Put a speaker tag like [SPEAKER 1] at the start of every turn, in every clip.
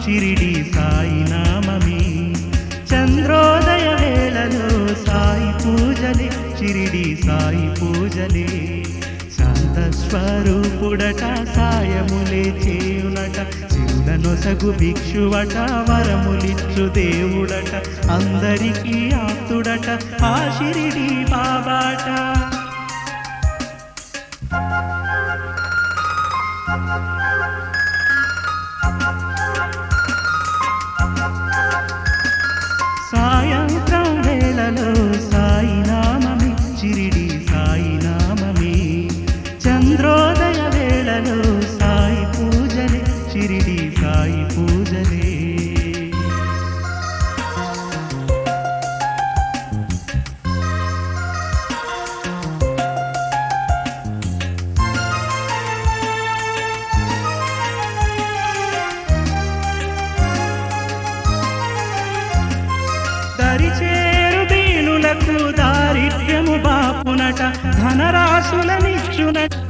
[SPEAKER 1] చిరిడి సాయి నామమే చంద్రోదయ వేళలో సాయి పూజలే చిరిడి సాయి పూజలే శాంత స్వరూపుడట సాయములే చేయునట సిరులనొసగు భిక్షువట వరములిచ్చు దేవుడట అందరికీ ఆప్తుడట ఆ షిరిడి బాబాట సాయంత్రం వేళలో సాయి నామమే చిరిడి సాయి నామమే చంద్రోదయ వేళలో సాయి పూజలే చిరిడి సాయి పూజలే దరిచేరు దీనులకు దారిద్ర్యము బాపునట ధనరాశులనిచ్చునట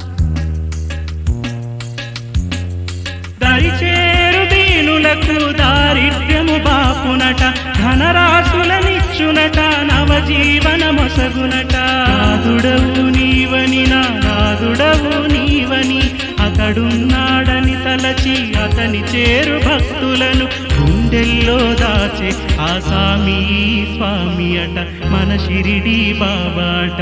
[SPEAKER 1] దరిచేరు దీనులకు దారిద్ర్యము బాపునట ధనరాశులనిచ్చునట నవజీవన మొసగునట నాదుడవు నీవని నా నాదుడవు నీవని అతడున్నాడని తలచి అతని చేరు భక్తులను గుండెల్లో దాచే ఆ సామి స్వామి అట మన షిరిడి బాబాట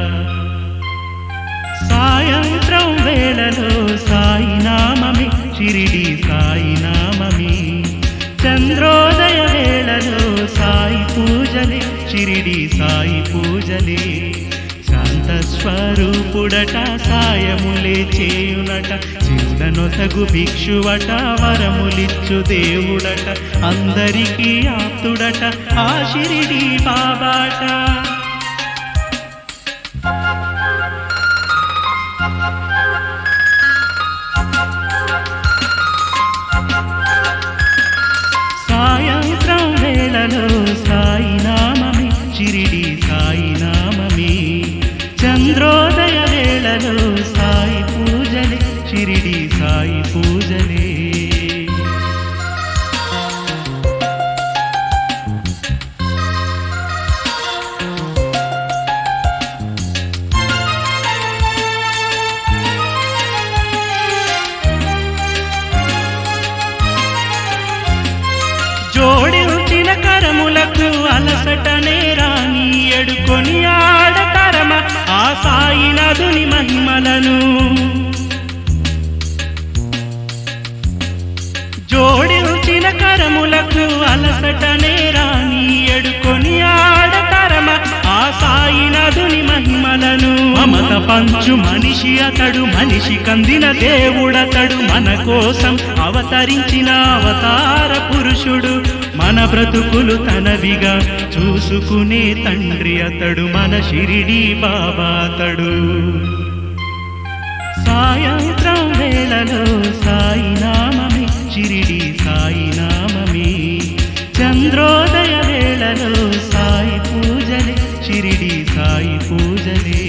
[SPEAKER 1] సాయంత్రం వేళలో సాయి నామమే చిరిడి సాయి నామమే చంద్రోదయ వేళలో సాయి పూజలే చిరిడి సాయి పూజలే శాంత స్వరూపుడట సాయములే చేయునట శివుడనొసగు భిక్షువట వరములిచ్చు దేవుడట అందరికీ ఆప్తుడట ఆ షిరిడి బాబాట సాయంత్రం వేళలో సాయి నామమే చిరిడి సాయి నామమే చంద్రోదయ వేళలో సాయి పూజలే చిరిడి సాయి పూజలే జోడించిన కరములకు అలసటనే రాని ఎడుకొని ఆడతరమ ఆ సాయి నదుని మహిమలను జోడించిన కరములకు అలసటనే రాని ఎడుకొని ఆడతరమ ఆ సాయి నదుని మహిమలను మమత పంచు మనిషి అతడు మనిషి కందిన దేవుడతడు మన కోసం అవతరించిన అవతార పురుషుడు మన బ్రతుకులు తనవిగా చూసుకునే తండ్రి అతడు మన షిరిడి బాబా అతడు సాయంత్రం వేళలో సాయి నామమే చిరిడి సాయి నామమే చంద్రోదయ వేళలో సాయి పూజలే చిరిడి సాయి పూజలే